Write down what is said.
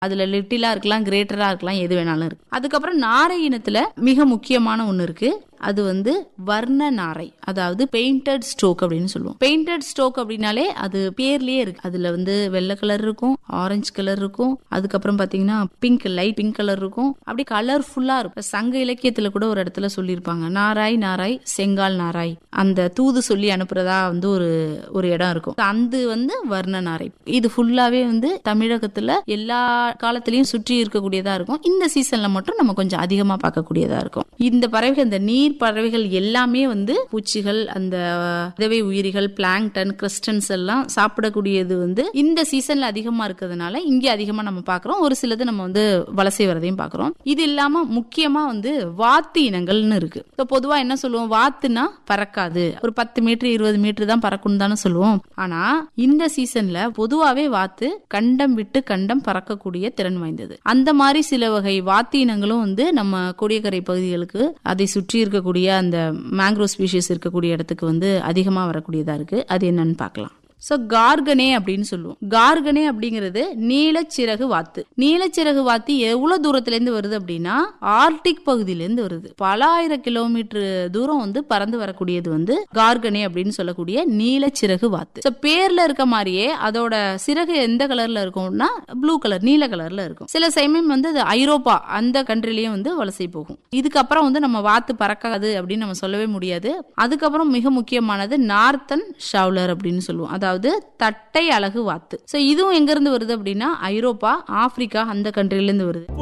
அதுல லிட்டிலா இருக்கலாம் கிரேட்டரா இருக்கலாம் எது வேணாலும் இருக்கு அதுக்கப்புறம் நாரை இனத்துல மிக முக்கியமான ஒண்ணு இருக்கு அது வந்து வர்ண நாரை அதாவது பெயிண்டட் ஸ்டோக் அப்படின்னு சொல்லுவோம் பெயிண்டட் ஸ்டோக் அப்படின்னாலே அது பேர்லயே இருக்கு அதுல வந்து வெள்ளை கலர் இருக்கும் ஆரஞ்சு கலர் இருக்கும் அதுக்கப்புறம் பாத்தீங்கன்னா பிங்க் லைட் பிங்க் கலர் இருக்கும் அப்படி கலர்ஃபுல்லா இருக்கும் சங்க இலக்கியத்துல கூட ஒரு இடத்துல சொல்லியிருப்பாங்க நாராய் நாராய் செங்கால் நாராய் அந்த தூது சொல்லி அனுப்புறதா வந்து ஒரு ஒரு இடம் இருக்கும் அந்த வந்து வர்ண நாரை இது ஃபுல்லாவே வந்து தமிழகத்துல எல்லா காலத்திலயும் சுற்றி இருக்கக்கூடியதா இருக்கும் இந்த சீசன்ல மட்டும் நம்ம கொஞ்சம் அதிகமா பார்க்கக்கூடியதா இருக்கும் இந்த பறவைகள் இந்த நீர் பறவைகள் எல்லாமே வந்து பூச்சிகள் அந்த விதவை உயிரிகள் பிளாங்டன் கிறிஸ்டன்ஸ் எல்லாம் சாப்பிடக்கூடியது வந்து இந்த சீசன்ல அதிகமா இருக்கிறதுனால இங்க அதிகமா நம்ம பாக்குறோம் ஒரு சிலது நம்ம வந்து வலசை வரதையும் பாக்குறோம் இது இல்லாம முக்கியமா வந்து வாத்து இனங்கள்னு இருக்கு இப்போ பொதுவா என்ன சொல்லுவோம் வாத்துனா பறக்காது ஒரு பத்து மீட்டர் இருபது மீட்டர் தான் பறக்கும் தானே சொல்லுவோம் ஆனா இந்த சீசன்ல பொதுவாவே வாத்து கண்டம் விட்டு கண்டம் பறக்கக்கூடிய திறன் வாய்ந்தது அந்த மாதிரி சில வகை வாத்து இனங்களும் வந்து நம்ம கோடியக்கரை பகுதிகளுக்கு அதை சுற்றி இருக்கக்கூடிய அந்த மேங்க்ரோவ் ஸ்பீஷிஸ் இருக்கக்கூடிய இடத்துக்கு வந்து அதிகமா வரக்கூடியதா இருக்கு அது என்னன்னு பார்க்கலாம் சோ கார்கனே அப்படின்னு சொல்லுவோம் கார்கனே அப்படிங்கிறது நீலச்சிறகு வாத்து நீலச்சிறகு வாத்து எவ்வளவு தூரத்துல இருந்து வருது அப்படின்னா ஆர்டிக் பகுதியில இருந்து வருது பல ஆயிரம் கிலோமீட்டர் தூரம் வந்து பறந்து வரக்கூடியது வந்து கார்கனே அப்படின்னு சொல்லக்கூடிய நீலச்சிறகு வாத்து சோ பேர்ல இருக்க மாதிரியே அதோட சிறகு எந்த கலர்ல இருக்கும்னா ப்ளூ கலர் நீல கலர்ல இருக்கும் சில சமயம் வந்து அது ஐரோப்பா அந்த கண்ட்ரிலயும் வந்து வலசை போகும் இதுக்கப்புறம் வந்து நம்ம வாத்து பறக்காது அப்படின்னு நம்ம சொல்லவே முடியாது அதுக்கப்புறம் மிக முக்கியமானது நார்த்தன் ஷவுலர் அப்படின்னு சொல்லுவோம் அதாவது தட்டை அழகு வாத்து சோ இதுவும் எங்க இருந்து வருது அப்படின்னா ஐரோப்பா ஆப்பிரிக்கா அந்த கண்ட்ரில இருந்து வருது